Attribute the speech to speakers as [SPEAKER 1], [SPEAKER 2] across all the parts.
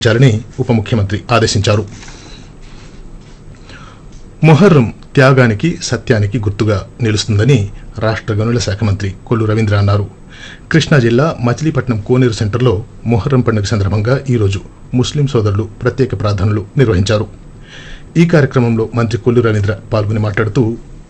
[SPEAKER 1] చేయాలని ఉప ముఖ్యమంత్రి ఆదేశించారు మొహర్రం త్యాగానికి సత్యానికి గుర్తుగా నిలుస్తుందని రాష్ట్ర గనుల శాఖ మంత్రి కొల్లు రవీంద్ర అన్నారు కృష్ణా జిల్లా మచిలీపట్నం కోనేరు సెంటర్లో మొహర్రం పండుగ సందర్భంగా ఈరోజు ముస్లిం సోదరులు ప్రత్యేక ప్రార్థనలు నిర్వహించారు ఈ కార్యక్రమంలో మంత్రి కొల్లు రవీంద్ర పాల్గొని మాట్లాడుతూ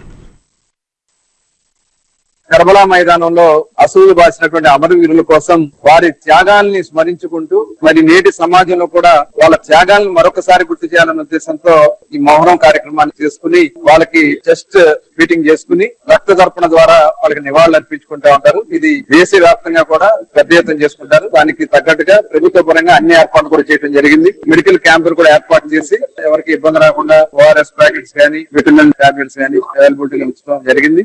[SPEAKER 2] కర్బలా మైదానంలో అసూలు బాసినటువంటి అమరవీరుల కోసం వారి త్యాగాల్ని స్మరించుకుంటూ మరి నేటి సమాజంలో కూడా వాళ్ళ త్యాగాలను మరొకసారి గుర్తు చేయాలన్న ఉద్దేశంతో ఈ మౌనం కార్యక్రమాన్ని చేసుకుని వాళ్ళకి జస్ట్ మీటింగ్ చేసుకుని రక్త తర్పణ ద్వారా వాళ్ళకి నివాళులు అర్పించుకుంటా ఉంటారు ఇది దేశ వ్యాప్తంగా కూడా పెద్ద ఎత్తున చేసుకుంటారు దానికి తగ్గట్టుగా ప్రభుత్వ పరంగా అన్ని ఏర్పాట్లు కూడా చేయడం జరిగింది మెడికల్ క్యాంపులు కూడా ఏర్పాటు చేసి ఎవరికి ఇబ్బంది రాకుండా ఓఆర్ఎస్ ప్యాకెట్స్ కానీ విటమిన్ టాబ్లెట్స్ కానీ అవైలబిలిటీగా ఉంచడం జరిగింది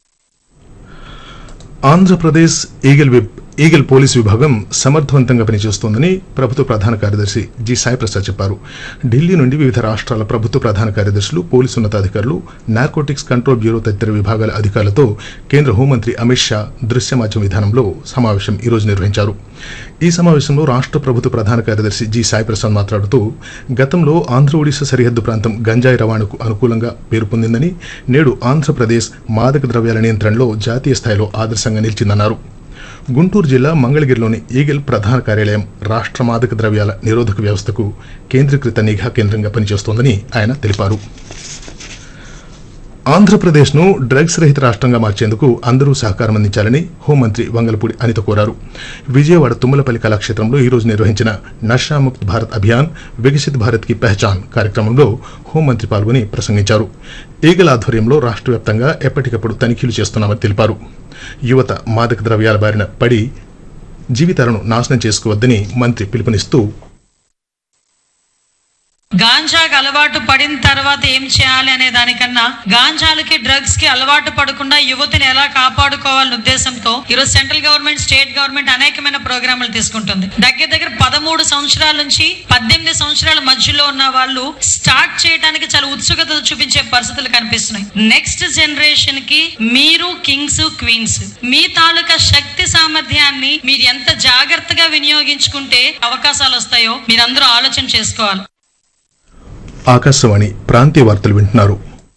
[SPEAKER 1] ఆంధ్రప్రదేశ్ ఈగల్ విబ్ ఈగల్ పోలీస్ విభాగం సమర్థవంతంగా పనిచేస్తోందని ప్రభుత్వ ప్రధాన కార్యదర్శి జి సాయి ప్రసాద్ చెప్పారు ఢిల్లీ నుండి వివిధ రాష్ట్రాల ప్రభుత్వ ప్రధాన కార్యదర్శులు పోలీసు ఉన్నతాధికారులు నార్కోటిక్స్ కంట్రోల్ బ్యూరో తదితర విభాగాల అధికారులతో కేంద్ర హోంమంత్రి అమిత్ షా దృశ్య మాధ్యమ విధానంలో సమావేశం ఈరోజు నిర్వహించారు ఈ సమావేశంలో రాష్ట్ర ప్రభుత్వ ప్రధాన కార్యదర్శి జి సాయి ప్రసాద్ మాట్లాడుతూ గతంలో ఆంధ్ర ఒడిశా సరిహద్దు ప్రాంతం గంజాయి రవాణాకు అనుకూలంగా పేరు పొందిందని నేడు ఆంధ్రప్రదేశ్ మాదక ద్రవ్యాల నియంత్రణలో జాతీయ స్థాయిలో ఆదర్శంగా నిలిచిందన్నారు గుంటూరు జిల్లా మంగళగిరిలోని ఈగల్ ప్రధాన కార్యాలయం రాష్ట్ర మాదక ద్రవ్యాల నిరోధక వ్యవస్థకు కేంద్రీకృత నిఘా కేంద్రంగా పనిచేస్తోందని ఆయన తెలిపారు ఆంధ్రప్రదేశ్ను డ్రగ్స్ రహిత రాష్ట్రంగా మార్చేందుకు అందరూ సహకారం అందించాలని హోంమంత్రి వంగలపూడి అనిత కోరారు విజయవాడ తుమ్మలపల్లి కళాక్షేత్రంలో ఈ రోజు నిర్వహించిన నషాముక్త్ భారత్ అభియాన్ వికసిత్ భారత్ కి పెహచాన్ కార్యక్రమంలో హోంమంత్రి పాల్గొని ప్రసంగించారు ఈగల ఆధ్వర్యంలో రాష్ట్ర వ్యాప్తంగా ఎప్పటికప్పుడు తనిఖీలు చేస్తున్నామని తెలిపారు యువత మాదక ద్రవ్యాల బారిన పడి జీవితాలను నాశనం చేసుకోవద్దని మంత్రి పిలుపునిస్తూ
[SPEAKER 3] గాంజాకి అలవాటు పడిన తర్వాత ఏం చేయాలి అనే దానికన్నా గాంజాలకి డ్రగ్స్ కి అలవాటు పడకుండా యువతిని ఎలా కాపాడుకోవాలనే ఉద్దేశంతో ఈరోజు సెంట్రల్ గవర్నమెంట్ స్టేట్ గవర్నమెంట్ అనేకమైన ప్రోగ్రాములు తీసుకుంటుంది దగ్గర దగ్గర పదమూడు సంవత్సరాల నుంచి పద్దెనిమిది సంవత్సరాల మధ్యలో ఉన్న వాళ్ళు స్టార్ట్ చేయడానికి చాలా ఉత్సుకత చూపించే పరిస్థితులు కనిపిస్తున్నాయి నెక్స్ట్ జనరేషన్ కి మీరు కింగ్స్ క్వీన్స్ మీ తాలూకా శక్తి సామర్థ్యాన్ని మీరు ఎంత జాగ్రత్తగా వినియోగించుకుంటే అవకాశాలు వస్తాయో మీరందరూ ఆలోచన చేసుకోవాలి
[SPEAKER 1] ఆకాశవాణి ప్రాంతీయ వార్తలు వింటున్నారు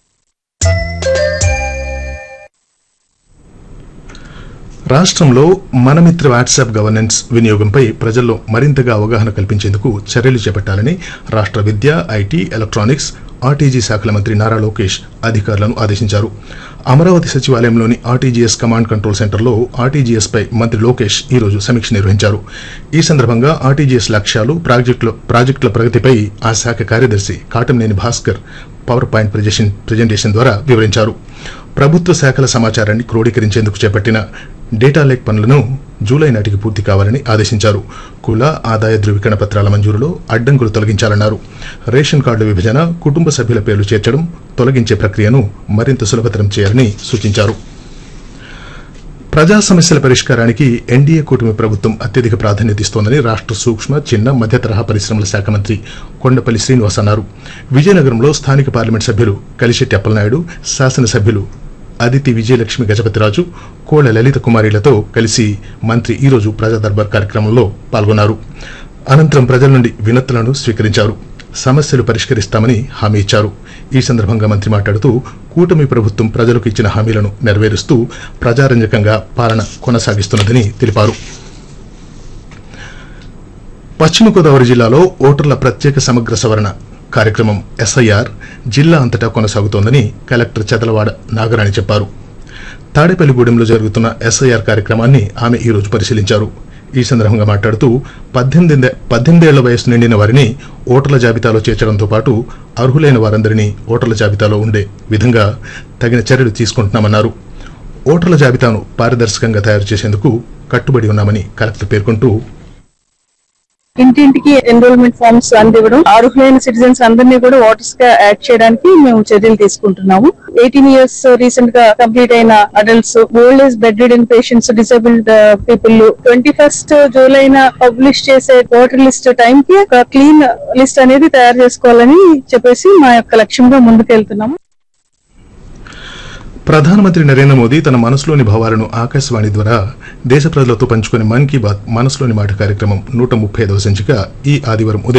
[SPEAKER 1] రాష్ట్రంలో మనమిత్ర వాట్సాప్ గవర్నెన్స్ వినియోగంపై ప్రజల్లో మరింతగా అవగాహన కల్పించేందుకు చర్యలు చేపట్టాలని రాష్ట్ర విద్య ఐటీ ఎలక్ట్రానిక్స్ ఆర్టీజీ శాఖల మంత్రి నారా లోకేష్ అధికారులను ఆదేశించారు అమరావతి సచివాలయంలోని ఆర్టీజీఎస్ కమాండ్ కంట్రోల్ సెంటర్లో ఆర్టీజీఎస్ పై మంత్రి లోకేష్ ఈ రోజు సమీక్ష నిర్వహించారు ఈ సందర్భంగా ఆర్టీజీఎస్ లక్ష్యాలు ప్రాజెక్టుల ప్రాజెక్టుల ప్రగతిపై ఆ శాఖ కార్యదర్శి కాటంనేని భాస్కర్ పవర్ పాయింట్ ప్రజెషన్ ప్రజెంటేషన్ ద్వారా వివరించారు ప్రభుత్వ శాఖల సమాచారాన్ని క్రోడీకరించేందుకు చేపట్టిన డేటా లేక్ పనులను జూలై నాటికి పూర్తి కావాలని ఆదేశించారు కుల ఆదాయ ధృవీకరణ పత్రాల మంజూరులో అడ్డంకులు తొలగించాలన్నారు రేషన్ కార్డు విభజన కుటుంబ సభ్యుల పేర్లు చేర్చడం తొలగించే ప్రక్రియను మరింత సులభతరం చేయాలని సూచించారు ప్రజా సమస్యల పరిష్కారానికి ఎన్డీఏ కూటమి ప్రభుత్వం అత్యధిక ప్రాధాన్యత ఇస్తోందని రాష్ట్ర సూక్ష్మ చిన్న మధ్య తరహా పరిశ్రమల శాఖ మంత్రి కొండపల్లి శ్రీనివాస్ అన్నారు విజయనగరంలో స్థానిక పార్లమెంట్ సభ్యులు కలిశెట్టి అప్పలనాయుడు శాసనసభ్యులు అదితి విజయలక్ష్మి గజపతిరాజు కోళ్ల లలిత కుమారిలతో కలిసి మంత్రి ఈరోజు ప్రజా దర్బార్ కార్యక్రమంలో పాల్గొన్నారు అనంతరం ప్రజల నుండి వినతులను స్వీకరించారు సమస్యలు పరిష్కరిస్తామని హామీ ఇచ్చారు ఈ సందర్భంగా మంత్రి మాట్లాడుతూ కూటమి ప్రభుత్వం ప్రజలకు ఇచ్చిన హామీలను నెరవేరుస్తూ ప్రజారంజకంగా పాలన కొనసాగిస్తున్నదని తెలిపారు పశ్చిమ గోదావరి జిల్లాలో ఓటర్ల ప్రత్యేక సమగ్ర సవరణ కార్యక్రమం ఎస్ఐఆర్ జిల్లా అంతటా కొనసాగుతోందని కలెక్టర్ చదలవాడ నాగరాణి చెప్పారు తాడేపల్లిగూడెంలో జరుగుతున్న ఎస్ఐఆర్ కార్యక్రమాన్ని ఆమె ఈ రోజు పరిశీలించారు ఈ సందర్భంగా మాట్లాడుతూ పద్దెనిమిది పద్దెనిమిదేళ్ల వయసు నిండిన వారిని ఓటర్ల జాబితాలో చేర్చడంతో పాటు అర్హులైన వారందరినీ ఓటర్ల జాబితాలో ఉండే విధంగా తగిన చర్యలు తీసుకుంటున్నామన్నారు ఓటర్ల జాబితాను పారదర్శకంగా తయారు చేసేందుకు కట్టుబడి ఉన్నామని కలెక్టర్ పేర్కొంటూ
[SPEAKER 4] ఇంటింటికి ఎన్రోల్మెంట్ ఫామ్స్ అందివ్వడం అర్హులైన సిటిజన్స్ అందరినీ కూడా ఓటర్స్ గా యాడ్ చేయడానికి మేము చర్యలు తీసుకుంటున్నాము ఎయిటీన్ ఇయర్స్ రీసెంట్ గా కంప్లీట్ అయిన adults old age bedridden patients disabled people twenty first జూలైన పబ్లిష్ చేసే ఓటర్ లిస్ట్ టైం కి ఒక క్లీన్ లిస్ట్ అనేది తయారు చేసుకోవాలని చెప్పేసి మా యొక్క లక్ష్యంగా ముందుకెళ్తున్నాము
[SPEAKER 1] ప్రధానమంత్రి నరేంద్ర మోదీ తన మనసులోని భావాలను ఆకాశవాణి ద్వారా దేశ ప్రజలతో పంచుకునే మన్ కీ బాత్ మనసులోని మాట కార్యక్రమం నూట ముప్పై ఐదవ సంచిక ఈ ఆదివారం ఉదయం